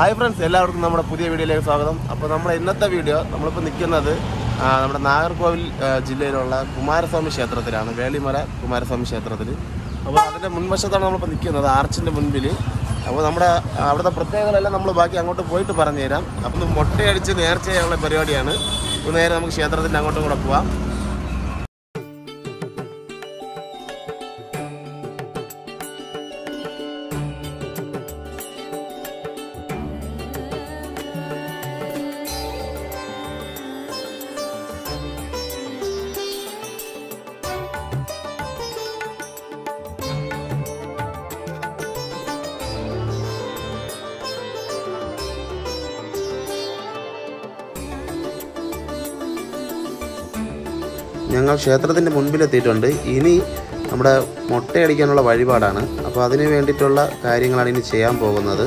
hi friends എല്ലാവർക്കും നമ്മുടെ പുതിയ വീഡിയോയിലേക്ക് സ്വാഗതം അപ്പോൾ നമ്മുടെ ഇന്നത്തെ വീഡിയോ നമ്മളിപ്പോൾ നിൽക്കുന്നത് ആ, നമ്മുടെ നാഗർകോവിൽ ആ, ജില്ലയിലുള്ള കുമാരസ്വാമി ക്ഷേത്രത്തിലാണ് വേളിമല കുമാരസ്വാമി ക്ഷേത്രത്തിൽ അപ്പോൾ അതിൻ്റെ മുൻവശത്താണ് നമ്മളിപ്പോൾ നിൽക്കുന്നത് ആർച്ചിൻ്റെ മുൻപിൽ അപ്പോൾ നമ്മുടെ ആ, അവിടുത്തെ പ്രത്യേകതകളെല്ലാം നമ്മൾ ബാക്കി അങ്ങോട്ട് പോയിട്ട് പറഞ്ഞു തരാം അപ്പം മുട്ടയടിച്ച് നേർച്ചയുള്ള പരിപാടിയാണ് അപ്പോൾ നേരെ നമുക്ക് ക്ഷേത്രത്തിൻ്റെ അങ്ങോട്ടും കൂടെ പോവാം ഞങ്ങൾ ക്ഷേത്രത്തിൻ്റെ മുൻപിലെത്തിയിട്ടുണ്ട് ഇനി നമ്മുടെ മുട്ടയടിക്കാനുള്ള വഴിപാടാണ് അപ്പോൾ അതിന് വേണ്ടിയിട്ടുള്ള കാര്യങ്ങളാണ് ഇനി ചെയ്യാൻ പോകുന്നത്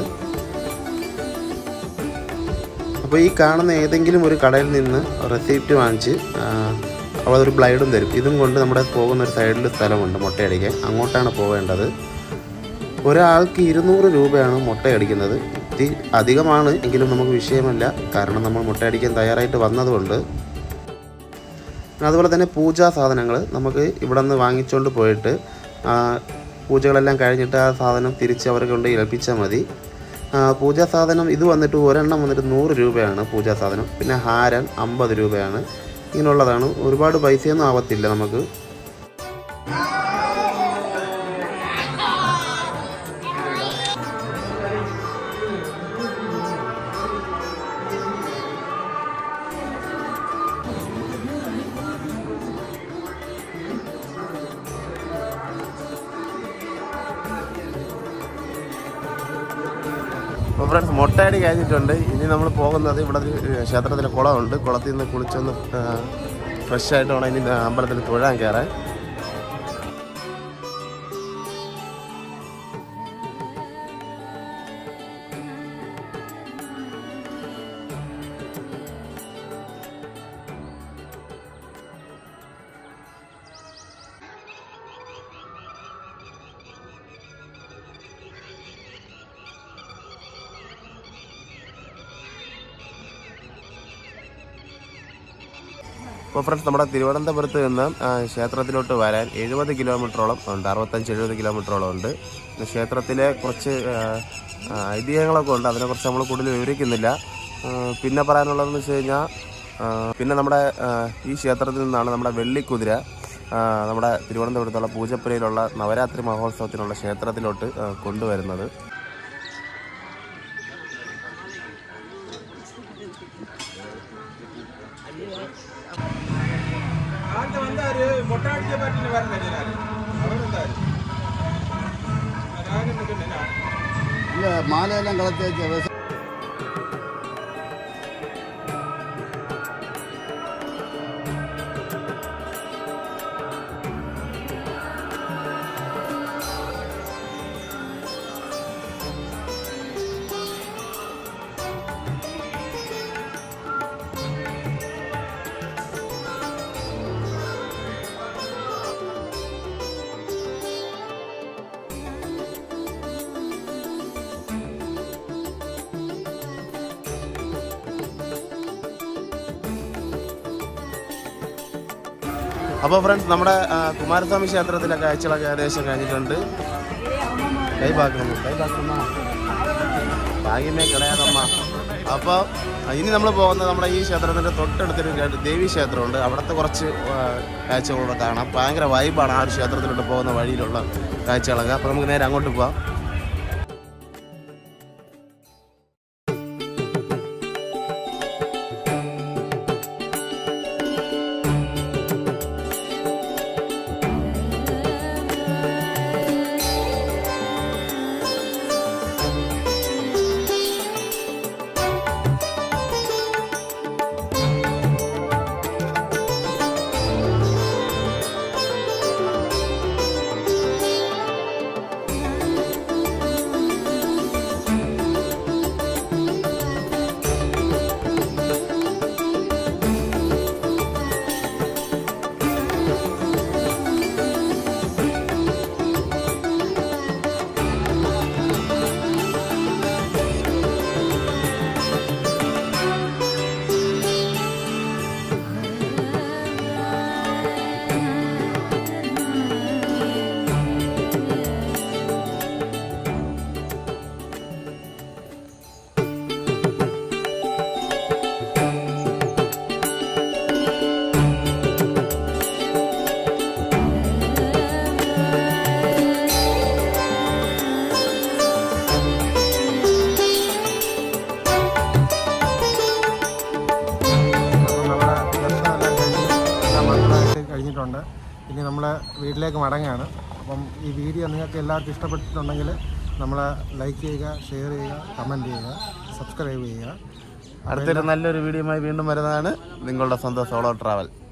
അപ്പോൾ ഈ കാണുന്ന ഏതെങ്കിലും ഒരു കടയിൽ നിന്ന് റെസിപ്റ്റ് വാങ്ങിച്ച് ആ, അവിടെ ഒരു ബ്ലൈഡും തരും ഇതും കൊണ്ട് നമ്മുടെ പോകുന്ന ഒരു സൈഡിൽ സ്ഥലമുണ്ട് മുട്ടയടിക്കാൻ അങ്ങോട്ടാണ് പോവേണ്ടത് ഒരാൾക്ക് ഇരുന്നൂറ് രൂപയാണ് മുട്ടയടിക്കുന്നത് ഇത്തി അധികമാണ് എങ്കിലും നമുക്ക് വിഷയമല്ല കാരണം നമ്മൾ മുട്ടയടിക്കാൻ തയ്യാറായിട്ട് വന്നതുകൊണ്ട് അതുപോലെ തന്നെ പൂജാ സാധനങ്ങൾ നമുക്ക് ഇവിടെ നിന്ന് വാങ്ങിച്ചുകൊണ്ട് പോയിട്ട് ആ, പൂജകളെല്ലാം കഴിഞ്ഞിട്ട് ആ സാധനം തിരിച്ച് അവർക്ക് കൊണ്ട് ഏൽപ്പിച്ചാൽ മതി ആ, പൂജാ സാധനം ഇത് വന്നിട്ട് ഒരെണ്ണം വന്നിട്ട് നൂറ് രൂപയാണ് പൂജാ സാധനം പിന്നെ ഹാരൻ അമ്പത് രൂപയാണ് ഇങ്ങനെയുള്ളതാണ് ഒരുപാട് പൈസയൊന്നും ആവത്തില്ല നമുക്ക് അപ്പോൾ ഫ്രണ്ട്സ് മുട്ടയടി കഴിഞ്ഞിട്ടുണ്ട് ഇനി നമ്മൾ പോകുന്നത് ഇവിടെ ഒരു ക്ഷേത്രത്തിലെ കുളമുണ്ട് കുളത്തിൽ നിന്ന് കുളിച്ചൊന്ന് ഫ്രഷ് ആയിട്ട് വേണം ഇനി അമ്പലത്തിൽ തൊഴാൻ കയറാൻ അപ്പോൾ ഫ്രണ്ട്സ് നമ്മുടെ തിരുവനന്തപുരത്ത് നിന്ന് ആ, ക്ഷേത്രത്തിലോട്ട് വരാൻ എഴുപത് കിലോമീറ്ററോളം ഉണ്ട് അറുപത്തഞ്ച് എഴുപത് കിലോമീറ്ററോളം ഉണ്ട് പിന്നെ ക്ഷേത്രത്തിലെ കുറച്ച് ആ, ആ, ഐതിഹ്യങ്ങളൊക്കെ ഉണ്ട് അതിനെക്കുറിച്ച് നമ്മൾ കൂടുതൽ വിവരിക്കുന്നില്ല ആ, പിന്നെ പറയാനുള്ളതെന്ന് വെച്ച് കഴിഞ്ഞാൽ ആ, പിന്നെ നമ്മുടെ ആ, ഈ ക്ഷേത്രത്തിൽ നിന്നാണ് നമ്മുടെ വെള്ളിക്കുതിര ആ, നമ്മുടെ തിരുവനന്തപുരത്തുള്ള പൂജപ്പുരയിലുള്ള നവരാത്രി മഹോത്സവത്തിനുള്ള ക്ഷേത്രത്തിലോട്ട് ആ, കൊണ്ടുവരുന്നത് ആദ്യം വന്നാര് മൊട്ട അടിക്കാൻ പറ്റുന്ന വരണ്ട ഞാൻ അവരെന്താര് രാവിലെ നിൽക്കുന്നില്ല இல்லை மாலையெல்லாம் கலத்தி வச்சு விவசாயம் അപ്പോൾ ഫ്രണ്ട്സ് നമ്മുടെ ആ, കുമാരസ്വാമി ക്ഷേത്രത്തിലെ കാഴ്ചകളൊക്കെ ഏകദേശം കഴിഞ്ഞിട്ടുണ്ട് കൈ പാക്കണം കൈ പാക്കണം ഭാഗ്യമേ കിടയാതമ്മ അപ്പോൾ ഇനി നമ്മൾ പോകുന്നത് നമ്മുടെ ഈ ക്ഷേത്രത്തിൻ്റെ തൊട്ടടുത്തൊരു ര- ദേവി ക്ഷേത്രമുണ്ട് അവിടുത്തെ കുറച്ച് ആ, കാഴ്ചകളൂടെ കാണാം ഭയങ്കര വൈബാണ് ആ ഒരു ക്ഷേത്രത്തിലോട്ട് പോകുന്ന വഴിയിലുള്ള കാഴ്ചകളൊക്കെ അപ്പോൾ നമുക്ക് നേരെ അങ്ങോട്ട് പോവാം കഴിഞ്ഞിട്ടുണ്ട് ഇനി നമ്മൾ വീട്ടിലേക്ക് മടങ്ങുകയാണ് അപ്പം ഈ വീഡിയോ നിങ്ങൾക്ക് എല്ലാവർക്കും ഇഷ്ടപ്പെട്ടിട്ടുണ്ടെങ്കിൽ നമ്മളെ ലൈക്ക് ചെയ്യുക ഷെയർ ചെയ്യുക കമൻറ്റ് ചെയ്യുക സബ്സ്ക്രൈബ് ചെയ്യുക അടുത്തൊരു നല്ലൊരു വീഡിയോയുമായി വീണ്ടും വരുന്നതാണ് നിങ്ങളുടെ സ്വന്തം സോളോ ട്രാവൽ